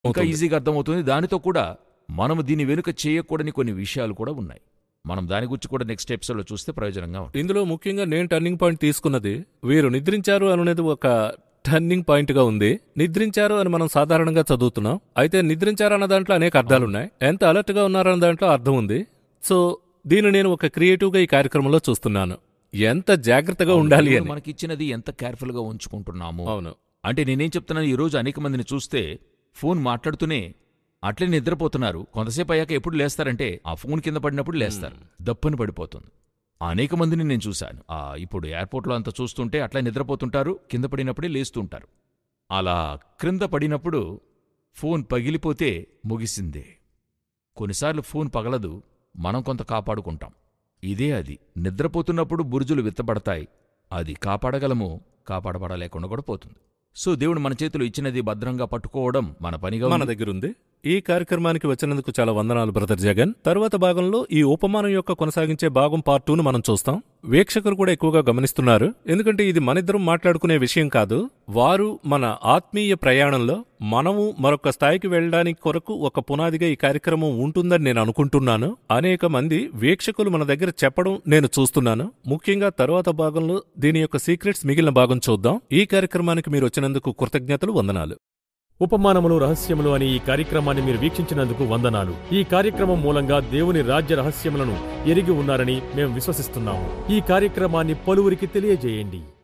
ఇంకా అవుతుంది. ఈజీగా అర్థమవుతుంది దానితో కూడా మనము దీని వెనుక చేయకూడని కొన్ని విషయాలు కూడా ఉన్నాయి మనం దాని గురించి కూడా నెక్స్ట్ ఎపిసోడ్లో చూస్తే ప్రయోజనంగా ఉంటుంది ఇందులో ముఖ్యంగా నేను టర్నింగ్ పాయింట్ తీసుకున్నది వీరు నిద్రించారు అనేది ఒక టర్నింగ్ పాయింట్ గా ఉంది నిద్రించారు అని మనం సాధారణంగా చదువుతున్నాం అయితే నిద్రించారు అన్న దాంట్లో అనేక అర్థాలున్నాయి ఎంత అలర్ట్ గా ఉన్నారన్న దాంట్లో అర్థం ఉంది సో దీన్ని నేను ఒక క్రియేటివ్ గా ఈ కార్యక్రమంలో చూస్తున్నాను ఎంత జాగ్రత్తగా ఉండాలి దేవుడు అని మనకి ఇచ్చినది ఎంత కేర్ఫుల్ గా ఉంచుకుంటున్నాము అవును అంటే నేనేం చెప్తున్నాను ఈ రోజు అనేక మందిని చూస్తే ఫోన్ మాట్లాడుతూనే అట్లే నిద్రపోతున్నారు కొంతసేపు అయ్యాక ఎప్పుడు లేస్తారంటే ఆ ఫోన్ కింద పడినప్పుడు లేస్తారు దప్పని పడిపోతుంది అనేక మందిని నేను చూశాను ఆ ఇప్పుడు ఎయిర్పోర్ట్లో అంత చూస్తుంటే అట్లా నిద్రపోతుంటారు కింద పడినప్పుడే లేస్తుంటారు అలా క్రింద పడినప్పుడు ఫోన్ పగిలిపోతే ముగిసిందే కొన్నిసార్లు ఫోన్ పగలదు మనం కొంత కాపాడుకుంటాం ఇదే అది నిద్రపోతున్నప్పుడు బురుజులు విత్తబడతాయి అది కాపాడగలము కాపాడబడలేకుండా కూడా పోతుంది సో దేవుడు మన చేతిలో ఇచ్చినది భద్రంగా పట్టుకోవడం మన పనిగా మన ఉంది. దగ్గర ఉంది ఈ కార్యక్రమానికి వచ్చినందుకు చాలా వందనాలు బ్రదర్ జగన్ తర్వాత భాగంలో ఈ ఉపమానం యొక్క కొనసాగించే భాగం పార్ట్ టూను మనం చూస్తాం వీక్షకులు కూడా ఎక్కువగా గమనిస్తున్నారు ఎందుకంటే ఇది మనిద్దరం మాట్లాడుకునే విషయం కాదు వారు మన ఆత్మీయ ప్రయాణంలో మనము మరొక స్థాయికి వెళ్ళడానికి కొరకు ఒక పునాదిగా ఈ కార్యక్రమం ఉంటుందని నేను అనుకుంటున్నాను అనేక మంది వీక్షకులు మన దగ్గర చెప్పడం నేను చూస్తున్నాను ముఖ్యంగా తరువాత భాగంలో దీని యొక్క సీక్రెట్స్ మిగిలిన భాగం చూద్దాం ఈ కార్యక్రమానికి మీరు వచ్చినందుకు కృతజ్ఞతలు వందనాలు ఉపమానములు రహస్యములు అనే ఈ కార్యక్రమాన్ని మీరు వీక్షించినందుకు వందనాలు ఈ కార్యక్రమం మూలంగా దేవుని రాజ్య రహస్యములను ఎరిగి ఉన్నారని మేము విశ్వసిస్తున్నాము ఈ కార్యక్రమాన్ని పలువురికి తెలియజేయండి